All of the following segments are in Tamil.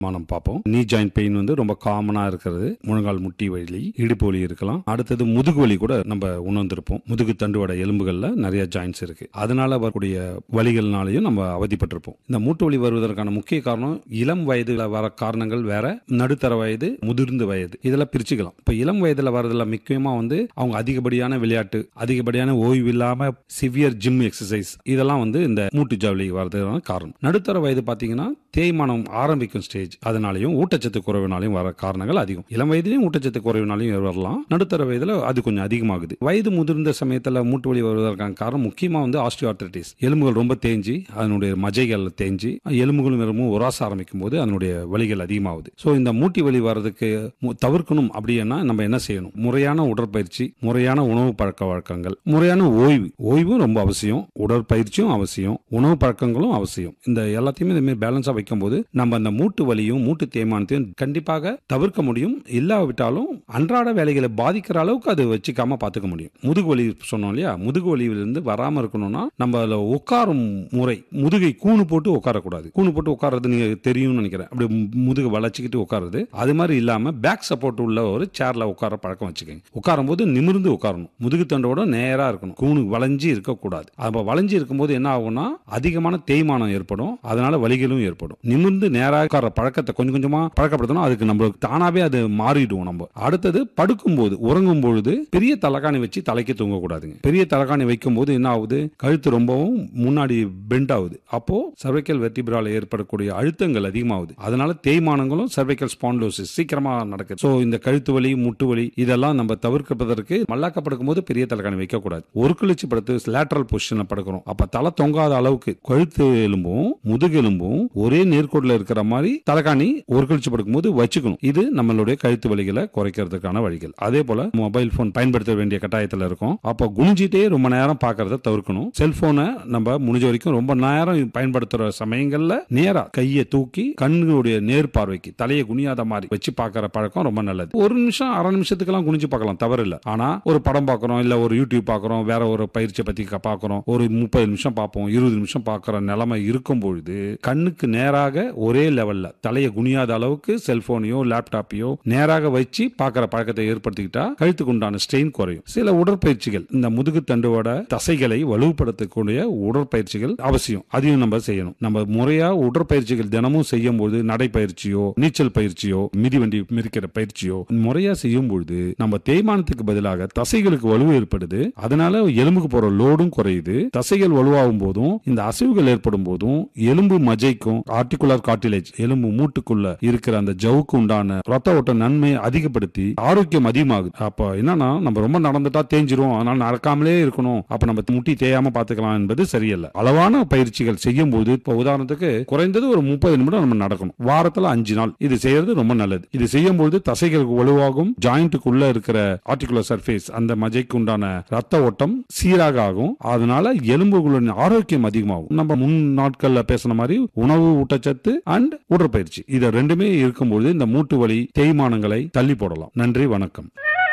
மானம் பார்ப்போம் நீ ஜாயிண்ட் பெயின் வந்து ரொம்ப காமனா இருக்கிறது முழங்கால் முட்டி வலி இடுப்பு வலி இருக்கலாம் அடுத்தது முதுகு வலி கூட நம்ம உணர்ந்திருப்போம் முதுகு தண்டுவட எலும்புகள்ல நிறைய ஜாயின்ஸ் இருக்கு அதனால வரக்கூடிய வலிகள்னாலையும் நம்ம அவதிப்பட்டிருப்போம் இந்த மூட்டு வலி வருவதற்கான முக்கிய காரணம் இளம் வயதுல வர காரணங்கள் வேற நடுத்தர வயது முதிர்ந்த வயது இதெல்லாம் பிரிச்சுக்கலாம் இப்ப இளம் வயதுல வரதுல முக்கியமா வந்து அவங்க அதிகப்படியான விளையாட்டு அதிகப்படியான ஓய்வு இல்லாம சிவியர் ஜிம் எக்ஸசைஸ் இதெல்லாம் வந்து இந்த மூட்டு ஜவுளி வரதுக்கான காரணம் நடுத்தர வயது பாத்தீங்கன்னா தேய்மானம் ஆரம்பிக்கும் ஸ்டேஜ் அதனாலையும் ஊட்டச்சத்து குறைவினாலையும் வர காரணங்கள் அதிகம் இளம் வயதிலையும் ஊட்டச்சத்து குறைவினாலையும் வரலாம் நடுத்தர வயதுல அது கொஞ்சம் அதிகமாகுது வயது முதிர்ந்த சமயத்துல மூட்டு வலி வருவதற்கான காரணம் முக்கியமா வந்து ஆஸ்டியோஆர்த்ரைட்டிஸ் எலும்புகள் ரொம்ப தேஞ்சு அதனுடைய மஜைகள் தேஞ்சு எலும்புகளும் எலும்பும் உராச ஆரம்பிக்கும் போது அதனுடைய வலிகள் அதிகமாகுது ஸோ இந்த மூட்டி வலி வர்றதுக்கு மு- தவிர்க்கணும் அப்படின்னா நம்ம என்ன செய்யணும் முறையான உடற்பயிற்சி முறையான உணவு பழக்க வழக்கங்கள் முறையான ஓய்வு ஓய்வும் ரொம்ப அவசியம் உடற்பயிற்சியும் அவசியம் உணவு பழக்கங்களும் அவசியம் இந்த எல்லாத்தையுமே இந்த மாதிரி பேலன்ஸா வைக்கும்போது நம்ம அந்த மூட்டு வலியும் மூட்டு தேய்மானத்தையும் கண்டிப்பாக தவிர்க்க முடியும் இல்லாவிட்டாலும் அன்றாட வேலைகளை பாதிக்கிற அளவுக்கு அது வச்சுக்காம பார்த்துக்க முடியும் முதுகு வலி சொன்னோம் இல்லையா முதுகு வலியிலிருந்து வராம இருக்கணும்னா நம்ம அதுல உட்காரும் முறை முதுகை கூணு போட்டு உட்காரக்கூடாது கூணு போட்டு உட்கார்றது நீங்க தெரியும்னு நினைக்கிறேன் அப்படி முதுகு வளைச்சிக்கிட்டு உட்காருது அது மாதிரி இல்லாம பேக் சப்போர்ட் உள்ள ஒரு சேர்ல உட்கார பழக்கம் வச்சுக்கோங்க உட்காரும் போது நிமிர்ந்து உட்காரணும் முதுகு தண்டோட நேரா இருக்கணும் கூணு வளைஞ்சு இருக்கக்கூடாது அப்ப வளைஞ்சு இருக்கும்போது என்ன ஆகும்னா அதிகமான தேய்மானம் ஏற்படும் அதனால வலிகளும் ஏற்படும் நிமிர்ந்து நேரா உட்கார பழக்கத்தை கொஞ்சம் கொஞ்சமா பழக்கப்படுத்தணும் அதுக்கு நம்மளுக்கு தானாவே அது மாறிடுவோம் நம்ம அடுத்தது படுக்கும்போது உறங்கும் பொழுது பெரிய தலைகாணி வச்சு தலைக்கு தூங்கக்கூடாதுங்க பெரிய தலைகாணி வைக்கும் போது என்ன ஆகுது கழுத்து ரொம்பவும் முன்னாடி பெண்ட் ஆகுது அப்போ சர்வைக்கல் வெர்டிபிரால ஏற்படக்கூடிய அழுத்தங்கள் அதிகமாகுது அதனால தேய்மானங்களும் சர்வைக்கல் ஸ்பான்லோசிஸ் சீக்கிரமா நடக்குது ஸோ இந்த கழுத்து வலி முட்டு வலி இதெல்லாம் நம்ம தவிர்ப்பதற்கு மல்லாக்க படுக்கும் போது பெரிய தலைகாணி வைக்கக்கூடாது ஒரு கிழிச்சு படுத்து லேட்டரல் பொசிஷன்ல படுக்கிறோம் அப்ப தலை தொங்காத அளவுக்கு கழுத்து எலும்பும் முதுகு எலும்பும் ஒரே நேர்கோட்டில் இருக்கிற மாதிரி தலைகாணி ஒரு கழிச்சு படுக்கும்போது வச்சுக்கணும் இது நம்மளுடைய கழுத்து வலிகளை குறைக்கிறதுக்கான வழிகள் அதே போல மொபைல் போன் பயன்படுத்த வேண்டிய கட்டாயத்தில் இருக்கும் அப்போ குனிஞ்சிட்டே ரொம்ப நேரம் பார்க்கறத தவிர்க்கணும் செல்போனை நம்ம முடிஞ்ச வரைக்கும் ரொம்ப நேரம் பயன்படுத்துற சமயங்கள்ல நேரா கையை தூக்கி கண்ணுடைய நேர் பார்வைக்கு தலையை குனியாத மாதிரி வச்சு பார்க்கற பழக்கம் ரொம்ப நல்லது ஒரு நிமிஷம் அரை நிமிஷத்துக்கெல்லாம் குனிஞ்சு பார்க்கலாம் தவறு இல்ல ஆனா ஒரு படம் பார்க்கறோம் இல்ல ஒரு யூடியூப் பார்க்கறோம் வேற ஒரு பயிற்சியை பத்தி க- பார்க்கறோம் ஒரு முப்பது நிமிஷம் பார்ப்போம் இருபது நிமிஷம் பார்க்கற நிலைமை இருக்கும் பொழுது கண்ணுக்கு நேராக ஒரே லெவல்ல தலையை குனியாத அளவுக்கு செல்போனையோ லேப்டாப்பையோ நேராக வச்சு பார்க்கற பழக்கத்தை ஏற்படுத்திக்கிட்டா கழுத்துக்கு உண்டான ஸ்ட்ரெயின் குறையும் சில உடற்பயிற்சிகள் இந்த முதுகு தண்டுவோட தசைகளை வலுப்படுத்தக்கூடிய உடற்பயிற்சிகள் அவசியம் அதையும் நம்ம செய்யணும் நம்ம முறையா உடற்பயிற்சிகள் தினமும் செய்யும் போது நடைப்பயிற்சியோ நீச்சல் பயிற்சியோ மிதிவண்டி மிதிக்கிற பயிற்சியோ முறையா செய்யும் பொழுது நம்ம தேய்மானத்துக்கு பதிலாக தசைகளுக்கு வலு ஏற்படுது அதனால எலும்புக்கு போற லோடும் குறையுது தசைகள் வலுவாகும் போதும் இந்த அசைவுகள் ஏற்படும் போதும் எலும்பு மஜைக்கும் ஆர்டிகுலர் கார்டிலேஜ் எலும்பு மூட்டுக்குள்ள இருக்கிற அந்த ஜவுக்கு உண்டான ரத்த ஓட்ட நன்மையை அதிகப்படுத்தி ஆரோக்கியம் அதிகமாகுது அப்ப என்னன்னா நம்ம ரொம்ப நடந்துட்டா தேஞ்சிரும் அதனால நடக்காமலே இருக்கணும் அப்ப நம்ம முட்டி தேயாம பாத்துக்கலாம் என்பது சரியல்ல அளவான பயிற்சிகள் செய்யும் போது இப்ப உதாரணத்துக்கு குறைந்தது ஒரு முப்பது நிமிடம் நம்ம நடக்கணும் வாரத்துல அஞ்சு நாள் இது செய்யறது ரொம்ப நல்லது இது செய்யும் பொழுது தசைகளுக்கு வலுவாகும் ஜாயிண்ட்டுக்குள்ள இருக்கிற ஆர்டிகுலர் சர்ஃபேஸ் அந்த மஜைக்கு உண்டான ரத்த ஓட்டம் சீராக ஆகும் அதனால எலும்புகளின் ஆரோக்கியம் அதிகமாகும் நம்ம முன் நாட்கள்ல பேசின மாதிரி உணவு ஊட்டச்சத்து அண்ட் உடற்பயிற்சி இது ரெண்டுமே இருக்கும்போது இந்த மூட்டு வலி தேய்மானங்களை தள்ளி போடலாம் நன்றி வணக்கம்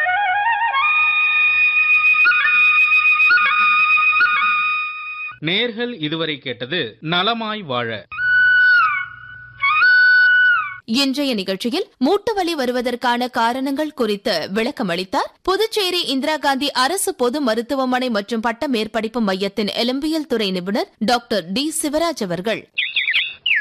நேர்கள் இதுவரை கேட்டது நலமாய் வாழ இன்றைய நிகழ்ச்சியில் மூட்டு வலி வருவதற்கான காரணங்கள் குறித்து விளக்கமளித்தார் புதுச்சேரி இந்திரா காந்தி அரசு பொது மருத்துவமனை மற்றும் பட்ட மேற்படிப்பு மையத்தின் எலும்பியல் துறை நிபுணர் டாக்டர் டி சிவராஜ் அவர்கள்